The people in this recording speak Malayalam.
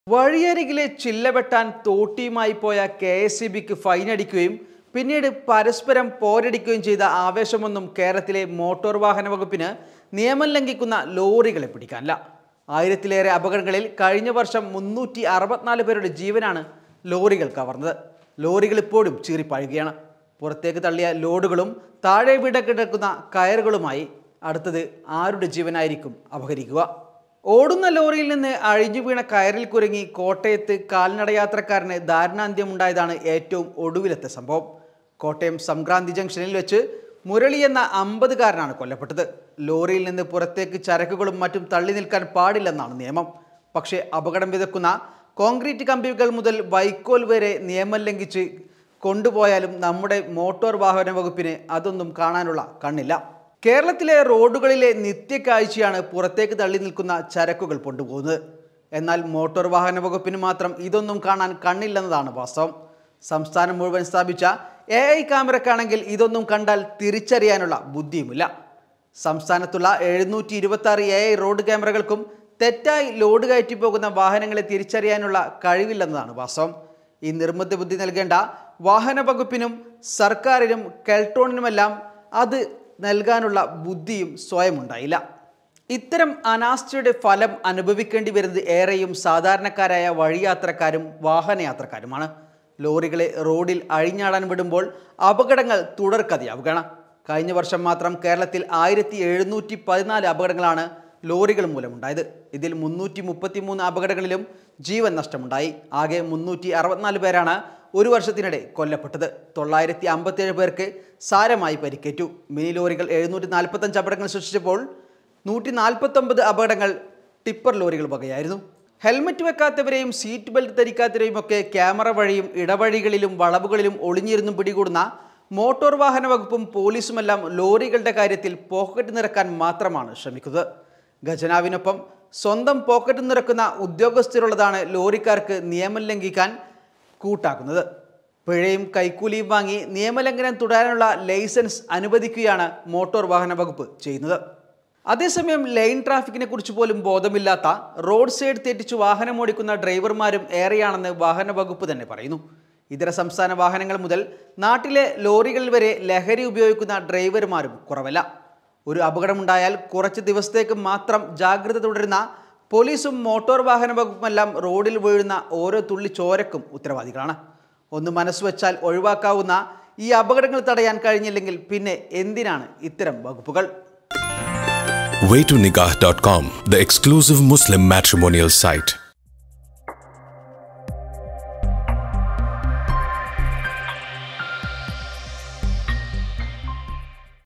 വഴിയരികിലെ ചില്ല വെട്ടാൻ തോട്ടിയുമായി പോയ കെ എസ് ഇ ബിക്ക് ഫൈൻ അടിക്കുകയും പിന്നീട് പരസ്പരം പോരടിക്കുകയും ചെയ്ത ആവേശമൊന്നും കേരളത്തിലെ മോട്ടോർ വാഹന വകുപ്പിന് നിയമം ലംഘിക്കുന്ന ലോറികളെ പിടിക്കാനില്ല ആയിരത്തിലേറെ അപകടങ്ങളിൽ കഴിഞ്ഞ വർഷം മുന്നൂറ്റി അറുപത്തിനാല് പേരുടെ ജീവനാണ് ലോറികൾ കവർന്നത് ലോറികൾ ഇപ്പോഴും ചീറിപ്പാഴുകയാണ് പുറത്തേക്ക് തള്ളിയ ലോഡുകളും താഴെ വീട കിടക്കുന്ന കയറുകളുമായി അടുത്തത് ആരുടെ ജീവനായിരിക്കും അപഹരിക്കുക ഓടുന്ന ലോറിയിൽ നിന്ന് അഴിഞ്ഞു വീണ കയറിൽ കുരുങ്ങി കോട്ടയത്ത് കാൽനടയാത്രക്കാരന് ദാരുണാന്ത്യമുണ്ടായതാണ് ഏറ്റവും ഒടുവിലത്തെ സംഭവം കോട്ടയം സംക്രാന്തി ജംഗ്ഷനിൽ വെച്ച് മുരളി എന്ന അമ്പതുകാരനാണ് കൊല്ലപ്പെട്ടത് ലോറിയിൽ നിന്ന് പുറത്തേക്ക് ചരക്കുകളും മറ്റും തള്ളി നിൽക്കാൻ പാടില്ലെന്നാണ് നിയമം പക്ഷേ അപകടം വിതക്കുന്ന കോൺക്രീറ്റ് കമ്പികൾ മുതൽ വൈക്കോൽ വരെ നിയമം ലംഘിച്ച് കൊണ്ടുപോയാലും നമ്മുടെ മോട്ടോർ വാഹന വകുപ്പിന് അതൊന്നും കാണാനുള്ള കണ്ണില്ല കേരളത്തിലെ റോഡുകളിലെ നിത്യക്കാഴ്ചയാണ് പുറത്തേക്ക് തള്ളി നിൽക്കുന്ന ചരക്കുകൾ കൊണ്ടുപോകുന്നത് എന്നാൽ മോട്ടോർ വാഹന വകുപ്പിന് മാത്രം ഇതൊന്നും കാണാൻ കണ്ണില്ലെന്നതാണ് വാസ്തവം സംസ്ഥാനം മുഴുവൻ സ്ഥാപിച്ച എ ഐ ക്യാമറക്കാണെങ്കിൽ ഇതൊന്നും കണ്ടാൽ തിരിച്ചറിയാനുള്ള ബുദ്ധിയുമില്ല സംസ്ഥാനത്തുള്ള എഴുന്നൂറ്റി ഇരുപത്തി ആറ് എ ഐ റോഡ് ക്യാമറകൾക്കും തെറ്റായി ലോഡ് കയറ്റി പോകുന്ന വാഹനങ്ങളെ തിരിച്ചറിയാനുള്ള കഴിവില്ലെന്നതാണ് വാസ്തവം ഈ നിർബന്ധ ബുദ്ധി നൽകേണ്ട വാഹന വകുപ്പിനും സർക്കാരിനും കെൽട്രോണിനുമെല്ലാം അത് നൽകാനുള്ള ബുദ്ധിയും സ്വയം ഉണ്ടായില്ല ഇത്തരം അനാസ്ഥയുടെ ഫലം അനുഭവിക്കേണ്ടി വരുന്നത് ഏറെയും സാധാരണക്കാരായ വഴിയാത്രക്കാരും വാഹനയാത്രക്കാരുമാണ് ലോറികളെ റോഡിൽ അഴിഞ്ഞാടാൻ വിടുമ്പോൾ അപകടങ്ങൾ തുടർക്കഥയാവുകയാണ് കഴിഞ്ഞ വർഷം മാത്രം കേരളത്തിൽ ആയിരത്തി എഴുന്നൂറ്റി പതിനാല് അപകടങ്ങളാണ് ലോറികൾ മൂലമുണ്ടായത് ഇതിൽ മുന്നൂറ്റി മുപ്പത്തി മൂന്ന് അപകടങ്ങളിലും ജീവൻ നഷ്ടമുണ്ടായി ആകെ മുന്നൂറ്റി അറുപത്തിനാല് പേരാണ് ഒരു വർഷത്തിനിടെ കൊല്ലപ്പെട്ടത് തൊള്ളായിരത്തി അമ്പത്തിയേഴ് പേർക്ക് സാരമായി പരിക്കേറ്റു മിനി ലോറികൾ എഴുന്നൂറ്റി നാൽപ്പത്തഞ്ച് അപകടങ്ങൾ സൃഷ്ടിച്ചപ്പോൾ നൂറ്റി നാൽപ്പത്തൊമ്പത് അപകടങ്ങൾ ടിപ്പർ ലോറികൾ വകയായിരുന്നു ഹെൽമറ്റ് വെക്കാത്തവരെയും സീറ്റ് ബെൽറ്റ് ധരിക്കാത്തവരെയും ഒക്കെ ക്യാമറ വഴിയും ഇടവഴികളിലും വളവുകളിലും ഒളിഞ്ഞിരുന്നും പിടികൂടുന്ന മോട്ടോർ വാഹന വകുപ്പും പോലീസുമെല്ലാം ലോറികളുടെ കാര്യത്തിൽ പോക്കറ്റ് നിറക്കാൻ മാത്രമാണ് ശ്രമിക്കുന്നത് ഖജനാവിനൊപ്പം സ്വന്തം പോക്കറ്റ് നിറക്കുന്ന ഉദ്യോഗസ്ഥരുള്ളതാണ് ലോറിക്കാർക്ക് നിയമം ലംഘിക്കാൻ കൂട്ടാക്കുന്നത് പിഴയും കൈക്കൂലിയും വാങ്ങി നിയമലംഘനം തുടരാനുള്ള ലൈസൻസ് അനുവദിക്കുകയാണ് മോട്ടോർ വാഹന വകുപ്പ് ചെയ്യുന്നത് അതേസമയം ലൈൻ ട്രാഫിക്കിനെ കുറിച്ച് പോലും ബോധമില്ലാത്ത റോഡ് സൈഡ് തെറ്റിച്ച് വാഹനം ഓടിക്കുന്ന ഡ്രൈവർമാരും ഏറെയാണെന്ന് വാഹന വകുപ്പ് തന്നെ പറയുന്നു ഇതര സംസ്ഥാന വാഹനങ്ങൾ മുതൽ നാട്ടിലെ ലോറികളിൽ വരെ ലഹരി ഉപയോഗിക്കുന്ന ഡ്രൈവർമാരും കുറവല്ല ഒരു അപകടമുണ്ടായാൽ കുറച്ച് ദിവസത്തേക്ക് മാത്രം ജാഗ്രത തുടരുന്ന പോലീസും മോട്ടോർ വാഹന വകുപ്പുമെല്ലാം റോഡിൽ വീഴുന്ന ഓരോ തുള്ളി ചോരക്കും ഉത്തരവാദികളാണ് ഒന്ന് മനസ്സ് വെച്ചാൽ ഒഴിവാക്കാവുന്ന ഈ അപകടങ്ങൾ തടയാൻ കഴിഞ്ഞില്ലെങ്കിൽ പിന്നെ എന്തിനാണ് ഇത്തരം വകുപ്പുകൾ waytonikah.com, the exclusive Muslim matrimonial site.